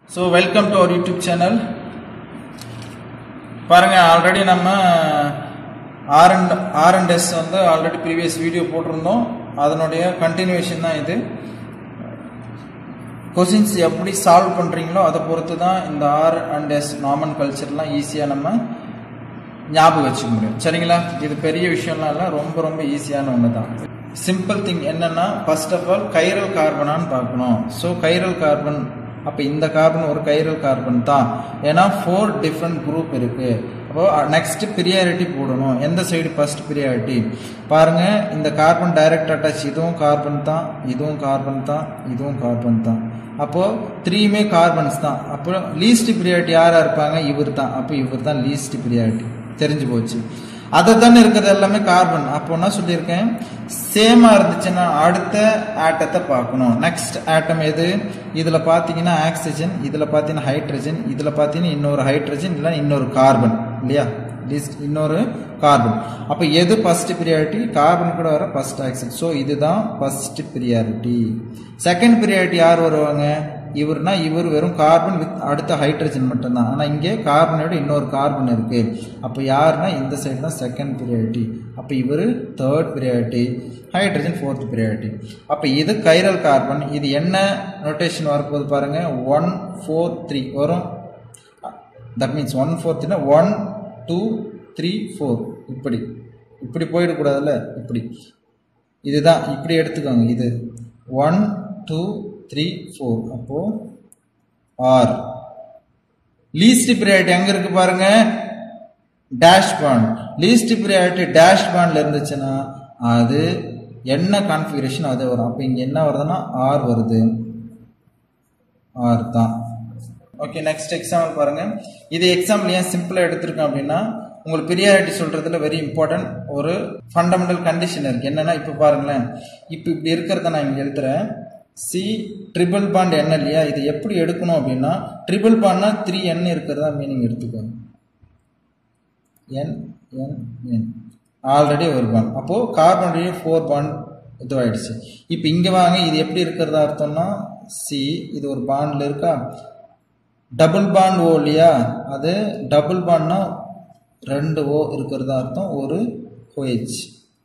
so welcome to our YouTube channel பாருங்க already நம்ம R and R and S வந்து already previous video போட்டிருந்தோம் அதனுடைய கண்டினியூஷன் தான் இது கொஷின்ஸ் எப்படி சால்வ் பண்ணுறீங்களோ அதை பொறுத்து தான் இந்த ஆர் அண்ட் எஸ் நார்மல் கல்ச்சர்லாம் ஈஸியாக நம்ம ஞாபகம் வச்சுக்க முடியும் சரிங்களா இது பெரிய விஷயம்லாம் இல்லை ரொம்ப ரொம்ப ஈஸியான ஒன்று தான் சிம்பிள் திங் என்னன்னா ஃபர்ஸ்ட் ஆஃப் ஆல் கைரல் கார்பனான்னு பார்க்கணும் ஸோ கைரல் கார்பன் அப்போ இந்த கார்பன் ஒரு கைரல் கார்பன் தான் ஏன்னா ஃபோர் டிஃப்ரெண்ட் குரூப் இருக்கு அப்போ நெக்ஸ்ட் பிரியாரிட்டி போடணும் எந்த சைடு ஃபர்ஸ்ட் பிரியாரிட்டி பாருங்க இந்த கார்பன் டைரக்ட் அட்டாச் இதுவும் கார்பன் தான் இதுவும் கார்பன் தான் இதுவும் கார்பன் தான் அப்போ த்ரீயுமே கார்பன்ஸ் தான் அப்போ லீஸ்ட் பிரியாரிட்டி யாரா இருப்பாங்க இவர் தான் அப்போ இவர் தான் லீஸ்ட் பிரியாரிட்டி தெரிஞ்சு போச்சு அதை தானே இருக்கிறது எல்லாமே கார்பன் அப்போ என்ன சொல்லியிருக்கேன் சேமா இருந்துச்சுன்னா அடுத்த ஆட்டத்தை பார்க்கணும் நெக்ஸ்ட் ஆட்டம் எது இதுல பாத்தீங்கன்னா ஆக்சிஜன் இதுல பாத்தீங்கன்னா ஹைட்ரஜன் இதுல பாத்தீங்கன்னா இன்னொரு ஹைட்ரஜன் இல்லை இன்னொரு கார்பன் இல்லையா லிஸ்ட் இன்னொரு கார்பன் அப்போ எது ஃபர்ஸ்ட் பிரியாரிட்டி கார்பன் கூட வர ஃபர்ஸ்ட் ஆக்சிஜன் ஸோ இதுதான் ஃபர்ஸ்ட் பிரியாரிட்டி செகண்ட் பிரியாரிட்டி யார் வருவாங்க இவர்னா இவர் வெறும் கார்பன் வித் அடுத்த ஹைட்ரஜன் மட்டும்தான் ஆனால் இங்கே கார்பனோட இன்னொரு கார்பன் இருக்கு அப்போ யாருன்னா இந்த சைடு தான் செகண்ட் பிரியாரிட்டி அப்போ இவர் third priority hydrogen fourth priority அப்போ இது கைரல் கார்பன் இது என்ன நோட்டேஷன் வரப்போகுது பாருங்க ஒன் ஃபோர் த்ரீ வரும் தட் மீன்ஸ் ஒன் ஃபோர்த்னா ஒன் டூ த்ரீ ஃபோர் இப்படி இப்படி போயிடக்கூடாதுல்ல இப்படி இதுதான் இப்படி எடுத்துக்கோங்க இது ஒன் டூ த்ரீ ஃபோர் அப்போ ஆர் லீஸ்ட் பிரியாரிட்டி எங்க இருக்கு பாருங்க dash bond least priority dash பாண்ட்ல இருந்துச்சுன்னா அது என்ன கான்ஃபிகரேஷன் அது வரும் அப்போ இங்க என்ன வருதுன்னா ஆர் வருது ஆர் தான் ஓகே நெக்ஸ்ட் எக்ஸாம்பிள் பாருங்க இது எக்ஸாம்பிள் ஏன் சிம்பிளா எடுத்திருக்கேன் அப்படின்னா உங்களுக்கு பிரியாரிட்டி சொல்றதுல வெரி இம்பார்ட்டன்ட் ஒரு ஃபண்டமெண்டல் கண்டிஷன் இருக்கு என்னன்னா இப்போ பாருங்களேன் இப்போ இப்படி இருக்கிறத நான் இங்க எழுதுறேன் சி ட்ரிபிள் பாண்ட் என்ன இல்லையா இது எப்படி எடுக்கணும் அப்படின்னா ட்ரிபிள் பாண்ட்னா த்ரீ என் இருக்கிறதா மீனிங் எடுத்துக்கோங்க என் என் என் ஆல்ரெடி ஒரு பாண்ட் அப்போ கார்பனுடைய ஃபோர் பாண்ட் இதுவாயிடுச்சு இப்போ இங்க வாங்க இது எப்படி இருக்கிறதா அர்த்தம்னா சி இது ஒரு பாண்ட்ல இருக்கா டபுள் பாண்ட் ஓ இல்லையா அது டபுள் பாண்ட்னா ரெண்டு ஓ இருக்கிறதா அர்த்தம் ஒரு ஓஹெச்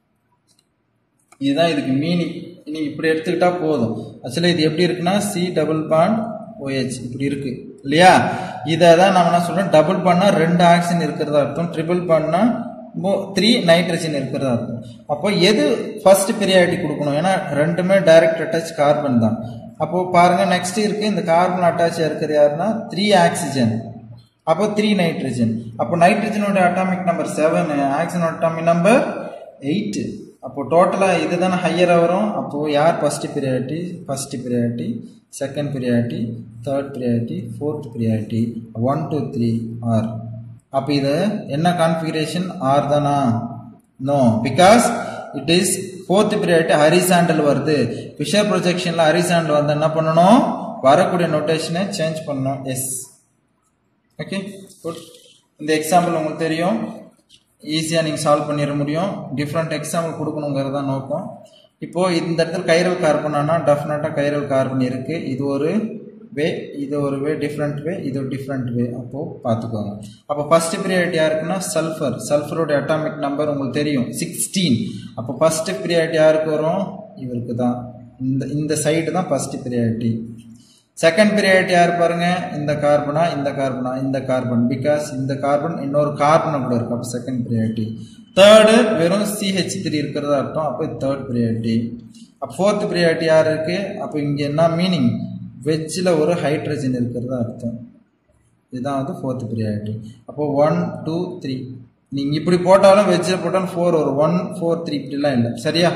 இதுதான் இதுக்கு மீனிங் நீ இப்படி எடுத்துக்கிட்டா போதும் ஆக்சுவலாக இது எப்படி இருக்குன்னா சி டபுள் பாண்ட் ஓஹெச் இப்படி இருக்கு இல்லையா இதை தான் நம்ம என்ன சொல்றோம் டபுள் பாண்ட்னா ரெண்டு ஆக்சிஜன் இருக்கிறதா அர்த்தம் ட்ரிபிள் பாண்ட்னா த்ரீ நைட்ரஜன் இருக்கிறதா இருக்கும் அப்போ எது ஃபர்ஸ்ட் பிரியாரிட்டி கொடுக்கணும் ஏன்னா ரெண்டுமே டைரக்ட் அட்டாச் கார்பன் தான் அப்போ பாருங்க நெக்ஸ்ட் இருக்கு இந்த கார்பன் அட்டாச் இருக்கிறது யாருன்னா த்ரீ ஆக்சிஜன் அப்போ த்ரீ நைட்ரஜன் அப்போ நைட்ரஜனோட அட்டாமிக் நம்பர் செவன் ஆக்சிஜனோட அட்டாமிக் நம்பர் எயிட் அப்போ டோட்டலாக இது தானே ஹையராக வரும் அப்போது யார் first priority first priority second priority third priority fourth priority one two three R அப்போ இது என்ன கான்ஃபிகரேஷன் ஆர் தானா no because it is fourth priority horizontal வருது ஃபிஷர் ப்ரொஜெக்ஷனில் ஹரிசாண்டல் வந்து என்ன பண்ணணும் வரக்கூடிய நோட்டேஷனை சேஞ்ச் பண்ணணும் எஸ் ஓகே குட் இந்த எக்ஸாம்பிள் உங்களுக்கு தெரியும் ஈஸியாக நீங்கள் சால்வ் பண்ணிட முடியும் டிஃப்ரெண்ட் எக்ஸாம்பிள் கொடுக்கணுங்கிறது தான் நோக்கம் இப்போது இந்த இடத்துல கைரல் கார்பன் ஆனால் டெஃபினட்டாக கைரல் கார்பன் இருக்குது இது ஒரு வே இது ஒரு வே டிஃப்ரெண்ட் வே இது ஒரு டிஃப்ரெண்ட் வே அப்போது பார்த்துக்கோங்க அப்போ ஃபர்ஸ்ட் ப்ரியாரிட்டி யாருக்குன்னா சல்ஃபர் சல்ஃபரோட அட்டாமிக் நம்பர் உங்களுக்கு தெரியும் சிக்ஸ்டீன் அப்போ ஃபர்ஸ்ட் ப்ரியாரிட்டி யாருக்கு வரும் இவருக்கு தான் இந்த இந்த சைடு தான் ஃபர்ஸ்ட் ப்ரியாரிட்டி செகண்ட் பீரியட் யார் பாருங்க இந்த கார்பனா இந்த கார்பனா இந்த கார்பன் பிகாஸ் இந்த கார்பன் இன்னொரு கார்பனை கூட இருக்கு அப்போ செகண்ட் ப்ரியாரிட்டி தேர்டு வெறும் சிஹெச் த்ரீ இருக்கிறதா அர்த்தம் அப்போ தேர்ட் ப்ரியாரிட்டி அப்போ ஃபோர்த் ப்ரியாரிட்டி யார் இருக்கு அப்போ இங்கே என்ன மீனிங் வெஜ்ஜில் ஒரு ஹைட்ரஜன் இருக்கிறதா அர்த்தம் இதுதான் வந்து ஃபோர்த் ப்ரியாரிட்டி அப்போ ஒன் டூ த்ரீ நீங்கள் இப்படி போட்டாலும் வெஜ்ஜில் போட்டாலும் ஃபோர் வரும் ஒன் ஃபோர் த்ரீ இப்படிலாம் இல்லை சரியா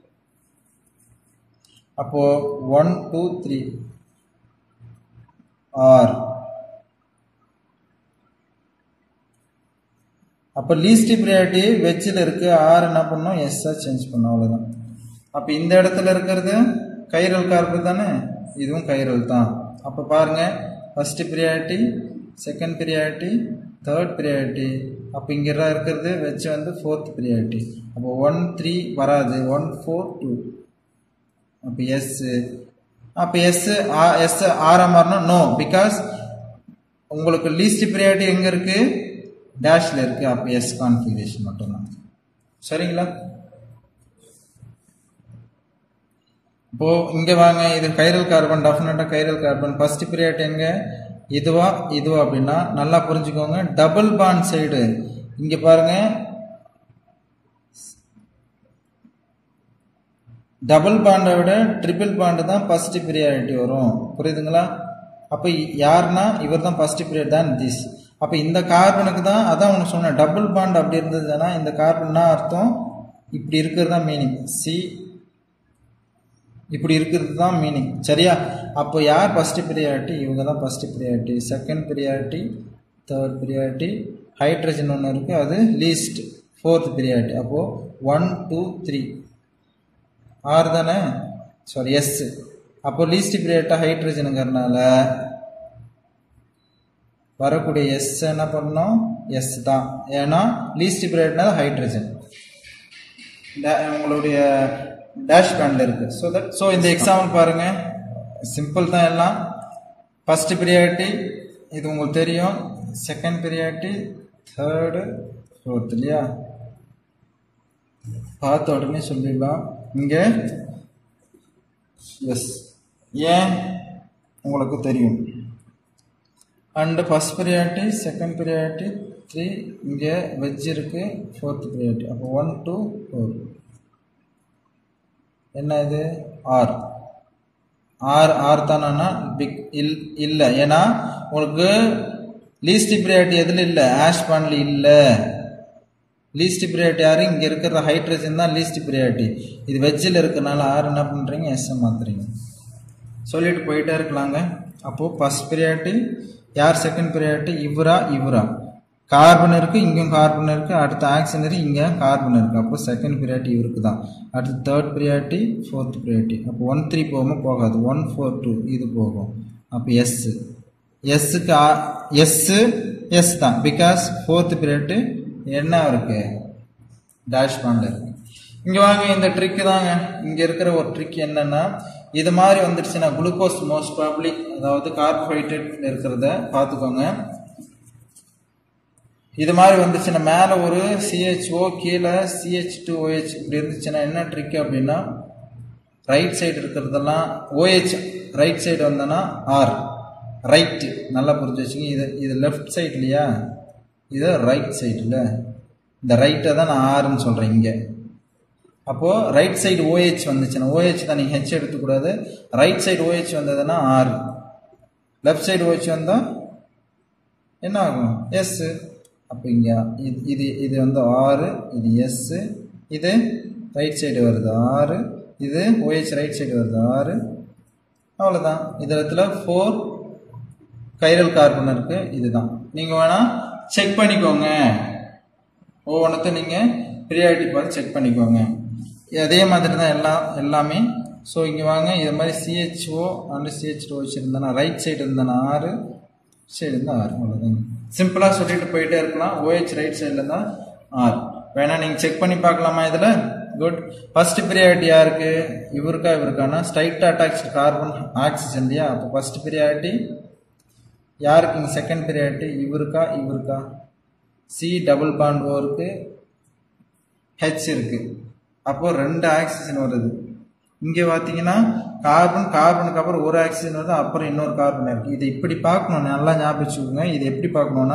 அப்போ ஒன் டூ த்ரீ ஆர் அப்போ லீஸ்ட் ப்ரியாரிட்டி வெஜ்ஜில் இருக்கு ஆர் என்ன பண்ணோம் எஸ்ஸாக சேஞ்ச் பண்ணோம் அவ்வளோதான் அப்போ இந்த இடத்துல இருக்கிறது கைரல் கார்பன் தானே இதுவும் கைரல் தான் அப்போ பாருங்க first priority second priority third priority அப்போ இங்கே இருக்கிறது வெஜ் வந்து ஃபோர்த் ப்ரியாரிட்டி அப்போ ஒன் த்ரீ வராது ஒன் ஃபோர் டூ அப்போ எஸ்ஸு அப்போ எஸ் எஸ் ஆரா மாறணும் நோ பிகாஸ் உங்களுக்கு லீஸ்ட் ப்ரியாரிட்டி எங்க இருக்கு டேஷ்ல இருக்கு அப்போ எஸ் கான்ஃபிகரேஷன் மட்டும்தான் சரிங்களா இப்போ இங்க வாங்க இது கைரல் கார்பன் டெஃபினட்டா கைரல் கார்பன் ஃபர்ஸ்ட் பீரியட் எங்க இதுவா இதுவா அப்படின்னா நல்லா புரிஞ்சுக்கோங்க டபுள் பாண்ட் சைடு இங்க பாருங்க டபுள் பாண்டை விட ட்ரிபிள் பாண்டு தான் ஃபர்ஸ்ட் ப்ரியாரிட்டி வரும் புரியுதுங்களா அப்போ யாருன்னா இவர் தான் ஃபர்ஸ்ட் பீரியட் தான் திஸ் அப்போ இந்த கார்பனுக்கு தான் அதான் உனக்கு சொன்னேன் டபுள் பாண்ட் அப்படி இருந்ததுன்னா இந்த கார்பன்னா அர்த்தம் இப்படி இருக்கிறது தான் மீனிங் சி இப்படி இருக்கிறது தான் மீனிங் சரியா அப்போ யார் ஃபஸ்ட்டு ப்ரியாரிட்டி இவங்க தான் first priority second priority third priority hydrogen ஒன்று இருக்குது அது லீஸ்ட் ஃபோர்த் ப்ரியாரிட்டி அப்போது ஒன் டூ த்ரீ ஆறு தானே சாரி எஸ் அப்போ லீஸ்ட் ப்ரியாரிட்டாக ஹைட்ரஜனுங்கிறனால வரக்கூடிய எஸ் என்ன பண்ணோம் எஸ் தான் ஏன்னா லீஸ்ட் ப்ரியாரிட்டினா ஹைட்ரஜன் உங்களுடைய டேஷ் பேண்டில் இருக்குது ஸோ தட் ஸோ இந்த எக்ஸாம்பிள் பாருங்கள் சிம்பிள் தான் எல்லாம் ஃபஸ்ட்டு ப்ரியாரிட்டி இது உங்களுக்கு தெரியும் செகண்ட் ப்ரியாரிட்டி தேர்டு ஃபோர்த் இல்லையா பார்த்த உடனே சொல்லிடலாம் இங்கே எஸ் ஏன் உங்களுக்கு தெரியும் and first priority second priority three இங்கே வெஜ் இருக்குது ஃபோர்த் ப்ரியாரிட்டி அப்போ ஒன் டூ ஃபோர் என்ன இது ஆர் ஆர் ஆர் தானா பிக் இல் இல்லை ஏன்னா உங்களுக்கு லீஸ்ட் ப்ரியாரிட்டி எதில் இல்லை ஆஷ் பான்ல இல்லை லீஸ்ட் ப்ரியாரிட்டி யாரு இங்கே இருக்கிற ஹைட்ரஜன் தான் லீஸ்ட் ப்ரியாரிட்டி இது வெஜ்ஜில் இருக்கனால ஆர் என்ன பண்ணுறீங்க எஸ்ஸை மாற்றுறீங்க சொல்லிட்டு போயிட்டே இருக்கலாங்க அப்போது ஃபஸ்ட் ப்ரியாரிட்டி யார் செகண்ட் ப்ரியாரிட்டி இவரா இவரா கார்பன் இருக்குது இங்கேயும் கார்பன் இருக்குது அடுத்த ஆக்சிஜனரி இங்கே கார்பன் இருக்குது அப்போ செகண்ட் ப்ரியாரிட்டி இவருக்கு தான் அடுத்து தேர்ட் ப்ரியாரிட்டி ஃபோர்த் ப்ரியாரிட்டி அப்போ ஒன் த்ரீ போகாம போகாது ஒன் ஃபோர் டூ இது போகும் அப்போ எஸ்ஸு எஸ்ஸுக்கு எஸ்ஸு எஸ் தான் பிகாஸ் ஃபோர்த் ப்ரியாரிட்டி என்ன இருக்கு டேஷ் பாண்டில் இருக்கு இங்கே வாங்க இந்த ட்ரிக்கு தாங்க இங்கே இருக்கிற ஒரு ட்ரிக் என்னன்னா இது மாதிரி வந்துடுச்சுன்னா குளுக்கோஸ் மோஸ்ட் ப்ராப்ளி அதாவது கார்போஹைட்ரேட் இருக்கிறத பார்த்துக்கோங்க இது மாதிரி வந்துச்சுன்னா மேலே ஒரு சிஹெச்ஓ கீழே சிஹெச் டூ ஓஹெச் இப்படி இருந்துச்சுன்னா என்ன ட்ரிக் அப்படின்னா ரைட் சைடு இருக்கிறதெல்லாம் ஓஹெச் ரைட் சைடு வந்தோன்னா ஆர் ரைட்டு நல்லா புரிஞ்சு வச்சுங்க இது இது லெஃப்ட் சைடு இல்லையா இது ரைட் சைடில் இந்த ரைட்டை தான் நான் ஆறுன்னு சொல்கிறேன் இங்கே அப்போது ரைட் சைடு ஓஹெச் வந்துச்சுன்னா ஓஹெச் தான் நீங்கள் ஹெச் எடுத்துக்கூடாது ரைட் சைடு ஓஹெச் வந்ததுன்னா ஆறு லெஃப்ட் சைடு ஓஹெச் வந்தால் என்ன ஆகும் எஸ்ஸு அப்போ இங்கே இது இது இது வந்து ஆறு இது எஸ்ஸு இது ரைட் சைடு வருது ஆறு இது ஓஹெச் ரைட் சைடு வருது ஆறு அவ்வளோதான் இந்த இடத்துல ஃபோர் கைரல் கார்பன் இருக்குது இதுதான் நீங்கள் வேணால் செக் பண்ணிக்கோங்க ஒவ்வொன்றத்தையும் நீங்கள் ப்ரியாரிட்டி பார்த்து செக் பண்ணிக்கோங்க அதே மாதிரி தான் எல்லாம் எல்லாமே ஸோ இங்கே வாங்க இது மாதிரி சிஹெச்ஓ அண்டு சிஹெச்ஓ வச்சுருந்தேன்னா ரைட் சைடு இருந்தேன்னா ஆறு சைடு இருந்தால் ஆறு அவ்வளோதாங்க சிம்பிளாக சொல்லிட்டு போயிட்டே இருக்கலாம் ஓஹெச் ரைட் சைடில் தான் ஆறு வேணா நீங்கள் செக் பண்ணி பார்க்கலாமா இதில் குட் ஃபர்ஸ்ட் ப்ரியாரிட்டி யாருக்கு இவருக்கா இவருக்கானா ஸ்ட்ரைட் அட்டாச் கார்பன் ஆக்சிஜன் இல்லையா அப்போ ஃபர்ஸ்ட் ப்ரியாரிட்டி யாருக்கு இங்கே செகண்ட் ப்ரியாரிட்டி இவருக்கா இவருக்கா சி டபுள் பாண்ட் ஓருக்கு ஹெச் இருக்கு அப்போ ரெண்டு ஆக்சிஜன் வருது இங்கே பார்த்தீங்கன்னா கார்பன் கார்பனுக்கு அப்புறம் ஒரு ஆக்சிஜன் வருது அப்புறம் இன்னொரு கார்பன் இருக்கு இது இப்படி பார்க்கணும் நல்லா ஞாபகம் வச்சுக்கோங்க இது எப்படி பார்க்கணும்னா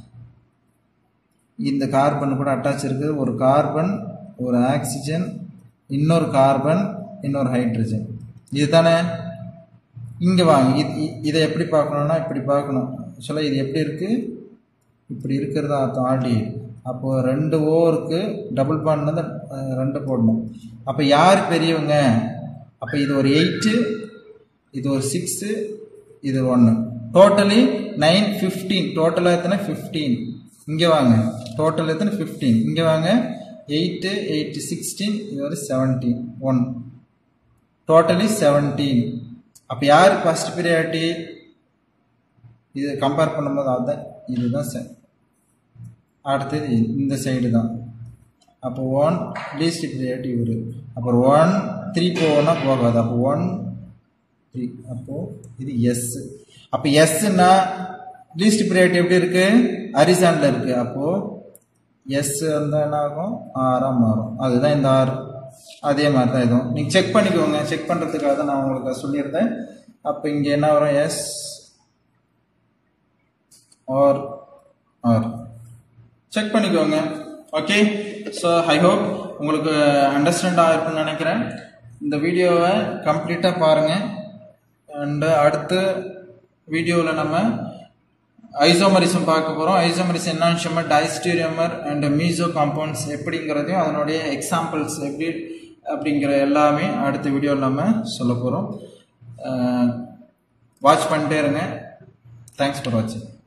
இந்த கார்பன் கூட அட்டாச் இருக்குது ஒரு கார்பன் ஒரு ஆக்சிஜன் இன்னொரு கார்பன் இன்னொரு ஹைட்ரஜன் இதுதானே இங்கே வாங்க இது இதை எப்படி பார்க்கணுன்னா இப்படி பார்க்கணும் ஆக்சுவலாக இது எப்படி இருக்குது இப்படி இருக்கிறதா அர்த்தம் ஆல்ரெடி அப்போது ரெண்டு ஓருக்கு டபுள் பாண்ட் வந்து ரெண்டு போடணும் அப்போ யார் பெரியவங்க அப்போ இது ஒரு எயிட்டு இது ஒரு சிக்ஸு இது ஒன்று டோட்டலி நைன் ஃபிஃப்டீன் டோட்டலாக எத்தனை ஃபிஃப்டீன் இங்கே வாங்க டோட்டல் எத்தனை ஃபிஃப்டீன் இங்கே வாங்க எயிட்டு எயிட்டு சிக்ஸ்டீன் இது ஒரு செவன்டீன் ஒன் டோட்டலி செவன்டீன் அப்போ யார் ஃபஸ்ட் ப்ரியாரிட்டி இது கம்பேர் பண்ணும்போது அதுதான் இதுதான் சார் அடுத்தது இந்த சைடு தான் அப்போ ஒன் லீஸ்ட் ப்ரியாரிட்டி இவர் அப்புறம் ஒன் த்ரீ போகணும்னா போகாது அப்போ ஒன் த்ரீ அப்போ இது எஸ் அப்போ எஸ்னா லீஸ்ட் பீரியட் எப்படி இருக்கு ஹரிசான்ல இருக்கு அப்போ எஸ் வந்து என்ன ஆகும் ஆறா மாறும் அதுதான் இந்த ஆறு அதே மாதிரி தான் இதுவும் நீங்கள் செக் பண்ணிக்கோங்க செக் பண்ணுறதுக்காக தான் நான் உங்களுக்கு சொல்லியிருந்தேன் அப்போ இங்கே என்ன வரும் எஸ் ஆர் ஆர் செக் பண்ணிக்கோங்க ஓகே ஸோ ஐ ஹோப் உங்களுக்கு அண்டர்ஸ்டாண்ட் ஆகிருக்குன்னு நினைக்கிறேன் இந்த வீடியோவை கம்ப்ளீட்டாக பாருங்கள் அண்டு அடுத்து வீடியோவில் நம்ம ஐசோமரிசம் பார்க்க போகிறோம் isomers enantiomer diastereomer and meso compounds எப்படிங்கிறதையும் அதனுடைய எக்ஸாம்பிள்ஸ் எப்படி அப்படிங்கிற எல்லாமே அடுத்த வீடியோவில் நம்ம சொல்ல போகிறோம் வாட்ச் பண்ணிட்டே இருங்க தேங்க்ஸ் ஃபார் வாட்சிங்